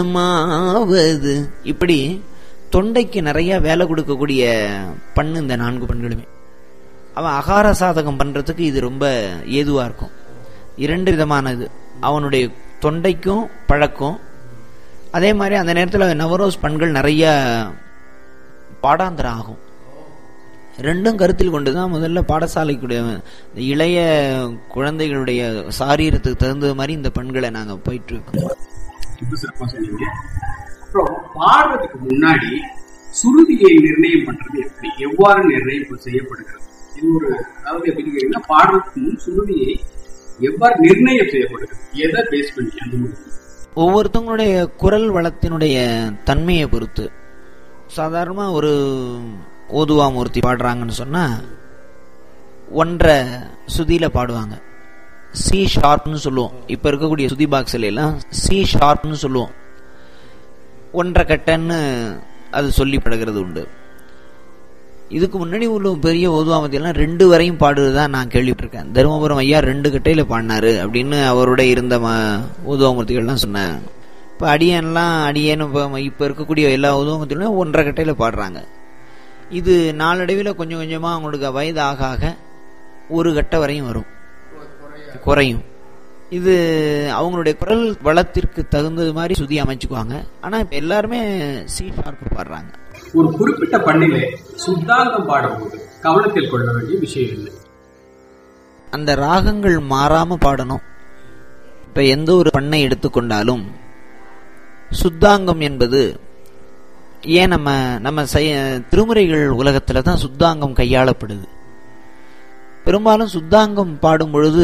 மாவது இப்படி தொண்டைக்கு நிறைய வேலை கொடுக்கக்கூடிய பண்ணு இந்த நான்கு பண்களுமே அவன் அகார சாதகம் பண்றதுக்கு இது ரொம்ப ஏதுவா இருக்கும் இரண்டு விதமானது அவனுடைய தொண்டைக்கும் பழக்கம் அதே மாதிரி அந்த நேரத்தில் நவரோஸ் பண்கள் நிறைய பாடாந்தரம் ஆகும் ரெண்டும் கருத்தில் கொண்டு தான் முதல்ல பாடசாலைக்குடைய இந்த இளைய குழந்தைகளுடைய சாரீரத்துக்கு தகுந்த மாதிரி இந்த பண்களை நாங்கள் போயிட்டு இருக்கோம் ரொம்ப சிறப்பா சொன்னீங்க அப்புறம் பாடுறதுக்கு முன்னாடி சுருதியை நிர்ணயம் பண்றது எப்படி எவ்வாறு நிர்ணயம் செய்யப்படுகிறது இது ஒரு அதாவது எப்படி கேட்டீங்கன்னா பாடுறதுக்கு முன் சுருதியை எவ்வாறு நிர்ணயம் செய்யப்படுகிறது எதை பேஸ் பண்ணி அந்த மாதிரி ஒவ்வொருத்தவங்களுடைய குரல் வளத்தினுடைய தன்மையை பொறுத்து சாதாரணமா ஒரு ஓதுவாமூர்த்தி பாடுறாங்கன்னு சொன்னா ஒன்றரை சுதியில பாடுவாங்க சி ஷார்ப்னு சொல்லுவோம் இப்ப இருக்கக்கூடிய சுதி பாக்ஸ்ல எல்லாம் சி ஷார்ப்னு சொல்லுவோம் ஒன்றரை கட்டன்னு அது சொல்லி படுகிறது உண்டு இதுக்கு முன்னாடி உள்ள பெரிய ஓதுவாமத்தியெல்லாம் ரெண்டு வரையும் பாடுறதுதான் நான் கேள்விப்பட்டிருக்கேன் தருமபுரம் ஐயா ரெண்டு கட்டையில பாடினாரு அப்படின்னு அவரோட இருந்த ம- ஓதுவாமூர்த்திகள்லாம் சொன்னாங்க இப்போ அடியன்லாம் அடியேன்னு இப்போ இப்போ இருக்கக்கூடிய எல்லா ஓதுவாமூர்த்திகளும் ஒன்றரை கட்டையில பாடுறாங்க இது நாளடைவில் கொஞ்சம் கொஞ்சமாக அவங்களுக்கு வயது ஆக ஆக ஒரு கட்டை வரையும் வரும் குறையும் இது அவங்களுடைய குரல் வளத்திற்கு தகுந்தது மாதிரி சுதி அமைச்சுக்குவாங்க ஆனால் இப்போ எல்லாருமே சி ஷார்ப் பாடுறாங்க ஒரு குறிப்பிட்ட பண்ணிலே சுத்தாங்கம் பாடும்போது கவனத்தில் கொள்ள வேண்டிய விஷயம் என்ன அந்த ராகங்கள் மாறாம பாடணும் இப்ப எந்த ஒரு பண்ணை எடுத்துக்கொண்டாலும் சுத்தாங்கம் என்பது ஏன் நம்ம நம்ம செய- திருமுறைகள் உலகத்துல தான் சுத்தாங்கம் கையாளப்படுது பெரும்பாலும் சுத்தாங்கம் பாடும் பொழுது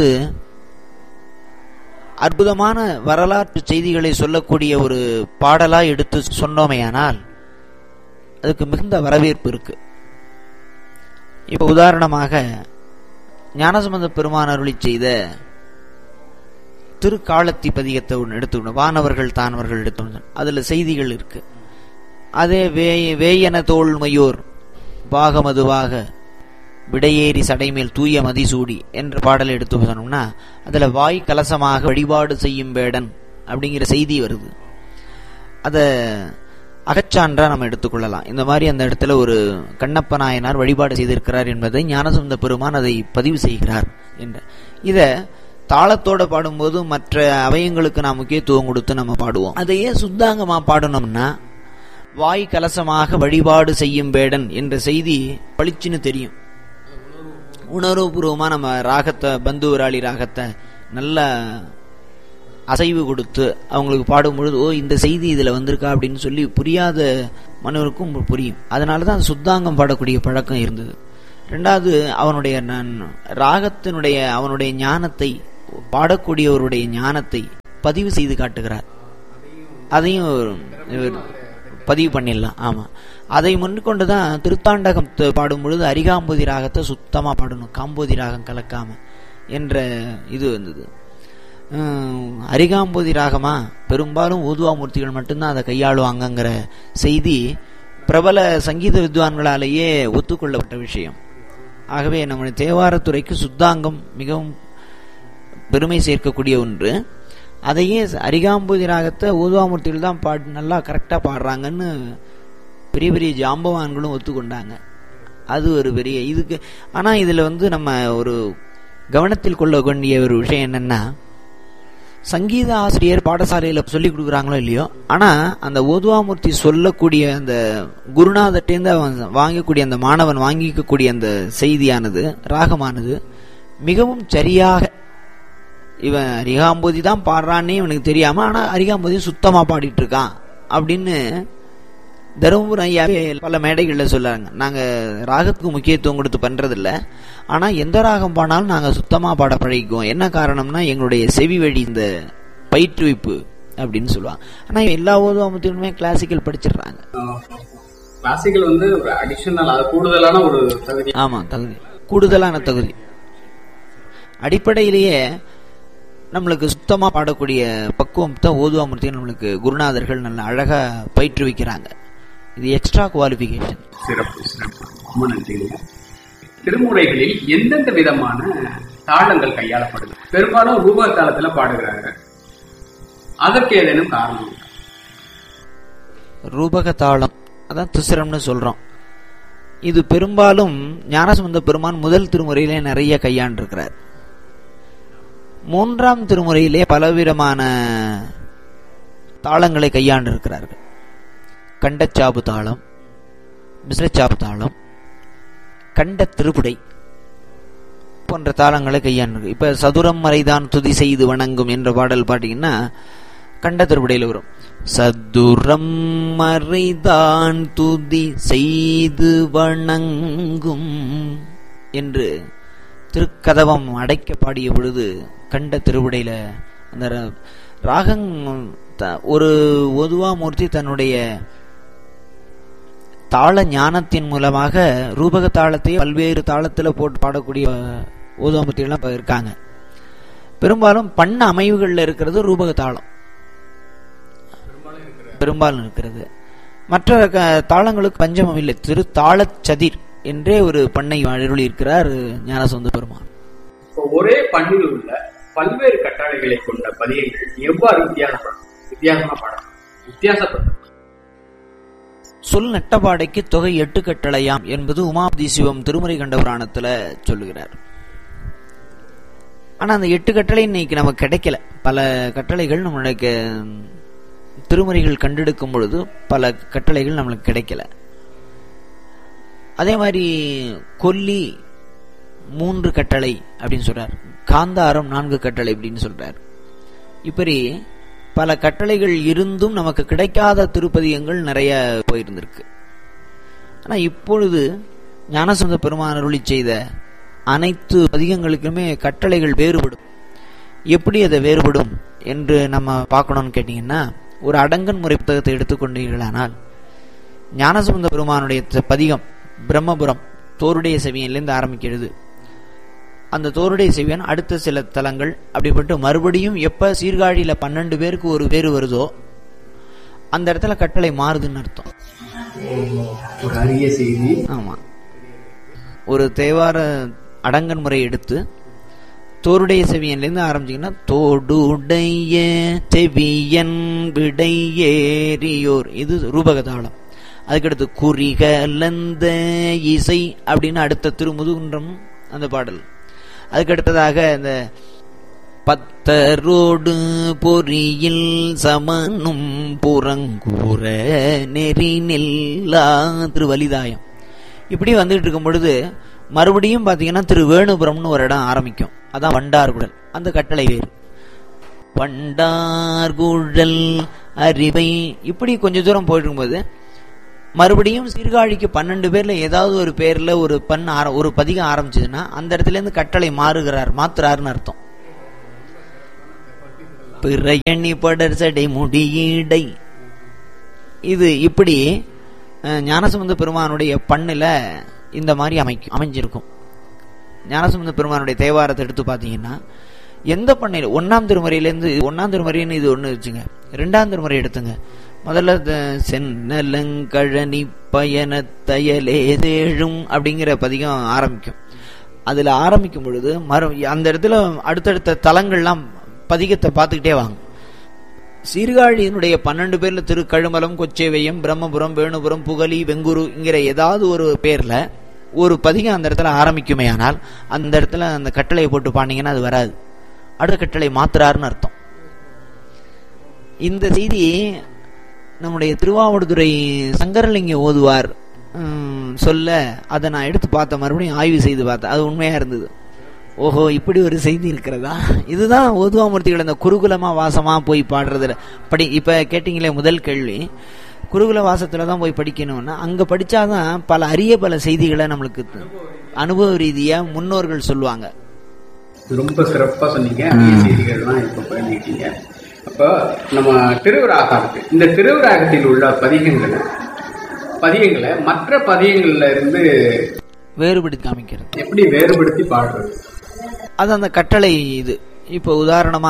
அற்புதமான வரலாற்று செய்திகளை சொல்லக்கூடிய ஒரு பாடலா எடுத்து சொன்னோமேயானால் அதுக்கு மிகுந்த வரவேற்பு இருக்கு இப்ப உதாரணமாக ஞானசம்பந்த பெருமான் அருளி செய்த திருக்காலத்தி பதிகத்தை ஒன்று எடுத்துக்கணும் வானவர்கள் தானவர்கள் எடுத்துக்கணும் அதுல செய்திகள் இருக்கு அதே வே வேயன தோள் மயூர் பாகமதுவாக விடையேறி சடைமேல் தூய மதிசூடி என்ற பாடலை எடுத்து சொன்னோம்னா அதுல வாய் கலசமாக வழிபாடு செய்யும் வேடன் அப்படிங்கிற செய்தி வருது அத அகச்சான்றா நம்ம எடுத்துக்கொள்ளலாம் இந்த மாதிரி அந்த இடத்துல ஒரு கண்ணப்ப நாயனார் வழிபாடு செய்திருக்கிறார் என்பதை ஞானசந்த பெருமான் அதை பதிவு செய்கிறார் என்ற இத தாளத்தோட பாடும்போது மற்ற அவயங்களுக்கு நாம் முக்கியத்துவம் கொடுத்து நம்ம பாடுவோம் அதையே சுத்தாங்கமா பாடணும்னா வாய் கலசமாக வழிபாடு செய்யும் வேடன் என்ற செய்தி பளிச்சுன்னு தெரியும் உணர்வுபூர்வமா நம்ம ராகத்தை பந்துவராளி ராகத்தை நல்ல அசைவு கொடுத்து அவங்களுக்கு பாடும் பொழுது ஓ இந்த செய்தி இதுல வந்திருக்கா அப்படின்னு சொல்லி புரியாத மனவருக்கும் புரியும் அதனால தான் சுத்தாங்கம் பாடக்கூடிய பழக்கம் இருந்தது ரெண்டாவது அவனுடைய நான் ராகத்தினுடைய அவனுடைய ஞானத்தை பாடக்கூடியவருடைய ஞானத்தை பதிவு செய்து காட்டுகிறார் அதையும் இவர் பதிவு பண்ணிடலாம் ஆமா அதை முன்கொண்டு தான் திருத்தாண்டகம் த- பாடும் பொழுது அரிகாம்போதி ராகத்தை சுத்தமா பாடணும் காம்போதி ராகம் கலக்காம என்ற இது வந்தது ஹம், அரிகாம்போதி ராகமா பெரும்பாலும் ஊதுவாமூர்த்திகள் மட்டும்தான் அதை கையாளுவாங்கங்கிற செய்தி பிரபல சங்கீத வித்வான்களாலேயே ஒத்துக்கொள்ளப்பட்ட விஷயம் ஆகவே நம்முடைய தேவாரத்துறைக்கு சுத்தாங்கம் மிகவும் பெருமை சேர்க்கக்கூடிய ஒன்று அதையே அரிகாம்பூதி ராகத்தை ஊதுவாமூர்த்திகள் தான் பாடு நல்லா கரெக்டாக பாடுறாங்கன்னு பெரிய பெரிய ஜாம்பவான்களும் ஒத்துக்கொண்டாங்க அது ஒரு பெரிய இதுக்கு ஆனால் இதில் வந்து நம்ம ஒரு கவனத்தில் கொள்ள வேண்டிய ஒரு விஷயம் என்னன்னா சங்கீத ஆசிரியர் பாடசாலையில சொல்லி கொடுக்குறாங்களோ இல்லையோ ஆனா அந்த ஓதுவாமூர்த்தி சொல்லக்கூடிய அந்த குருநாதர்ட்டேருந்து அவன் வாங்கக்கூடிய அந்த மாணவன் வாங்கிக்கக்கூடிய அந்த செய்தியானது ராகமானது மிகவும் சரியாக இவன் அரிகாம்போதி தான் பாடுறான்னே இவனுக்கு தெரியாம ஆனா அரிகாம்போதி சுத்தமா பாடிட்டு இருக்கான் அப்படின்னு தருமபுரம் ஐயாவே பல மேடைகளில் சொல்றாங்க நாங்க ராகத்துக்கு முக்கியத்துவம் கொடுத்து பண்றதில்ல ஆனா எந்த ராகம் பாடினாலும் நாங்க சுத்தமா பாட பழகிக்குவோம் என்ன காரணம்னா எங்களுடைய செவி வழி இந்த பயிற்றுவிப்பு அப்படின்னு சொல்லுவாங்க ஆனா எல்லா ஓதுவாமத்திலுமே கிளாசிக்கல் படிச்சிடுறாங்க கிளாசிக்கல் வந்து ஒரு அடிஷனல் அது கூடுதலான ஒரு தகுதி ஆமா தகுதி கூடுதலான தகுதி அடிப்படையிலேயே நம்மளுக்கு சுத்தமா பாடக்கூடிய பக்குவம் தான் ஓதுவாமூர்த்தி நம்மளுக்கு குருநாதர்கள் நல்ல அழகா பயிற்றுவிக்கிறாங்க இது எக்ஸ்ட்ரா குவாலிஃபிகேஷன் சிறப்பு சிறப்பு ரொம்ப நன்றிங்க திருமுறைகளில் எந்தெந்த விதமான தாளங்கள் கையாளப்படுது பெரும்பாலும் ரூப தாளத்துல பாடுகிறாங்க அதற்கு ஏதேனும் காரணம் இருக்கா? ரூபக தாளம் அதான் திசிரம்னு சொல்றோம் இது பெரும்பாலும் ஞானசம்பந்த பெருமான் முதல் திருமுறையிலே நிறைய கையாண்டிருக்கிறார் மூன்றாம் திருமுறையிலே பலவிதமான தாளங்களை கையாண்டிருக்கிறார்கள் கண்டச்சாப்பு தாளம் மிஸ்ரச்சாப்பு தாளம் கண்ட திருப்புடை போன்ற தாளங்களை கையாண்டு இப்ப சதுரம் மறைதான் துதி செய்து வணங்கும் என்ற பாடல் பாத்தீங்கன்னா கண்ட திருப்புடையில் வரும் சதுரம் மறைதான் துதி செய்து வணங்கும் என்று திருக்கதவம் அடைக்க பாடிய பொழுது கண்ட திருவுடையில அந்த ர- ராகங் த- ஒரு ஒதுவாமூர்த்தி தன்னுடைய தாள ஞானத்தின் மூலமாக ரூபக தாளத்தை பல்வேறு தாளத்துல போட்டு பாடக்கூடிய ஓதுவாமூர்த்திகள்லாம் இப்ப இருக்காங்க பெரும்பாலும் பண்ண அமைவுகள்ல இருக்கிறது ரூபக தாளம் பெரும்பாலும் இருக்கிறது மற்ற க- தாளங்களுக்கு பஞ்சமம் இல்லை திரு தாளச் சதிர் என்றே ஒரு பண்ணை அருளி இருக்கிறார் ஞானசந்த பெருமான் இப்போ ஒரே பண்ணில் உள்ள பல்வேறு கட்டளைகளை கொண்ட பதியங்கள் எவ்வாறு வித்தியாசப்படும் வித்தியாசமா பாடணும் வித்தியாசப்படும் சொல் நட்டபாடைக்கு தொகை எட்டு கட்டளையாம் என்பது உமாபதி சிவம் திருமுறை கண்ட புராணத்துல சொல்லுகிறார் ஆனா அந்த எட்டு கட்டளை இன்னைக்கு நமக்கு கிடைக்கல பல கட்டளைகள் நம்மளுடைய க- திருமுறைகள் கண்டெடுக்கும் பொழுது பல கட்டளைகள் நம்மளுக்கு கிடைக்கல அதே மாதிரி கொல்லி மூன்று கட்டளை அப்படின்னு சொல்றார் காந்தாரம் நான்கு கட்டளை அப்படின்னு சொல்றார் இப்படி பல கட்டளைகள் இருந்தும் நமக்கு கிடைக்காத திருப்பதியங்கள் நிறைய போயிருந்திருக்கு ஆனா இப்பொழுது ஞானசந்த பெருமான் அருளி செய்த அனைத்து பதிகங்களுக்குமே கட்டளைகள் வேறுபடும் எப்படி அது வேறுபடும் என்று நம்ம பார்க்கணும்னு கேட்டீங்கன்னா ஒரு அடங்கன் முறை புத்தகத்தை எடுத்துக்கொண்டீர்களானால் ஞானசம்பந்த பெருமானுடைய த- பதிகம் பிரம்மபுரம் தோருடைய செவியன்லேருந்து ஆரம்பிக்கிறது அந்த தோருடைய செவியன் அடுத்த சில தலங்கள் அப்படிப்பட்டு மறுபடியும் எப்ப சீர்காழியில பன்னெண்டு பேருக்கு ஒரு பேர் வருதோ அந்த இடத்துல கட்டளை மாறுதுன்னு அர்த்தம் ஒரு அரிய செய்தி ஆமா ஒரு தேவார அடங்கன் முறை எடுத்து தோருடைய செவியன்லேருந்து ஆரம்பிச்சீங்கன்னா தோடுடைய செவியன் விடை ஏறியோர் இது ரூபகதாளம் அதுக்கடுத்து குறிகலந்த இசை அப்படின்னு அடுத்த திருமுதுகுன்றம் அந்த பாடல் அதுக்கடுத்ததாக இந்த பத்தரோடு பொறியில் சமனும் புறங்கூற நெறி நில்லா திருவலிதாயம் இப்படி வந்துட்டு இருக்கும் பொழுது மறுபடியும் பாத்தீங்கன்னா திரு வேணுபுரம்னு ஒரு இடம் ஆரம்பிக்கும் அதான் வண்டார்குடல் அந்த கட்டளை வேறு வண்டார்குழல் அறிவை இப்படி கொஞ்ச தூரம் போயிட்டு இருக்கும்போது மறுபடியும் சீர்காழிக்கு பன்னெண்டு பேர்ல ஏதாவது ஒரு பேர்ல ஒரு பண் ஆர- ஒரு பதிகம் ஆரம்பிச்சதுன்னா அந்த இடத்துல இருந்து கட்டளை மாறுகிறார் மாத்துறாருன்னு அர்த்தம் பிறையணி படர் சடை முடியீடை இது இப்படி அஹ், ஞானசம்பந்த பெருமானுடைய பண்ணுல இந்த மாதிரி அமைக்கும் அமைஞ்சிருக்கும் ஞானசம்பந்த பெருமானுடைய தேவாரத்தை எடுத்து பார்த்தீங்கன்னா எந்த பண்ணையில் ஒன்னாம் திருமுறையிலேருந்து ஒன்னாம் திருமுறைன்னு இது ஒன்று வச்சுங்க ரெண்டாம் திருமுறை எடுத்துங்க முதல்ல த- சென்னலங்கழனி பயணத்தயலே தேழும் அப்படிங்கிற பதிகம் ஆரம்பிக்கும் அதுல ஆரம்பிக்கும் பொழுது மறு அந்த இடத்துல அடுத்தடுத்த தலங்கள்லாம் பதிகத்தை பார்த்துக்கிட்டே வாங்க சீர்காழியினுடைய பன்னெண்டு பேர்ல திருக்கழுமலம் கொச்சேவையம் பிரம்மபுரம் வேணுபுரம் புகலி வெங்குருங்கிற ஏதாவது ஒரு பேர்ல ஒரு பதிகம் அந்த இடத்துல ஆரம்பிக்குமே ஆனால் அந்த இடத்துல அந்த கட்டளையை போட்டு பாண்டிங்கன்னா அது வராது அடுத்த கட்டளை மாத்துறாருன்னு அர்த்தம் இந்த செய்தி நம்முடைய திருவாவடுதுறை சங்கரலிங்க ஓதுவார் ம், சொல்ல அதை நான் எடுத்து பார்த்தேன் மறுபடியும் ஆய்வு செய்து பார்த்தேன் அது உண்மையா இருந்தது ஓஹோ இப்படி ஒரு செய்தி இருக்கிறதா இதுதான் ஓதுவாமூர்த்திகள் இந்த குருகுலமா வாசமா போய் பாடுறதுல படி இப்ப கேட்டீங்களே முதல் கேள்வி குருகுல வாசத்துல தான் போய் படிக்கணும்னா அங்க படிச்சாதான் பல அரிய பல செய்திகளை நம்மளுக்கு அனுபவ ரீதியா முன்னோர்கள் சொல்லுவாங்க ரொம்ப சிறப்பா சொன்னீங்க அரிய செய்திகள்லாம் இப்ப பண்ணிட்டீங்க அப்போ நம்ம திருவிராகம் இருக்கு இந்த திருவிராகத்தில் உள்ள பதிகங்கள் பதியங்களை மற்ற பதியங்கள்ல இருந்து வேறுபடுத்தி காமிக்கிறது எப்படி வேறுபடுத்தி பாடுறது அது அந்த கட்டளை இது இப்போ உதாரணமா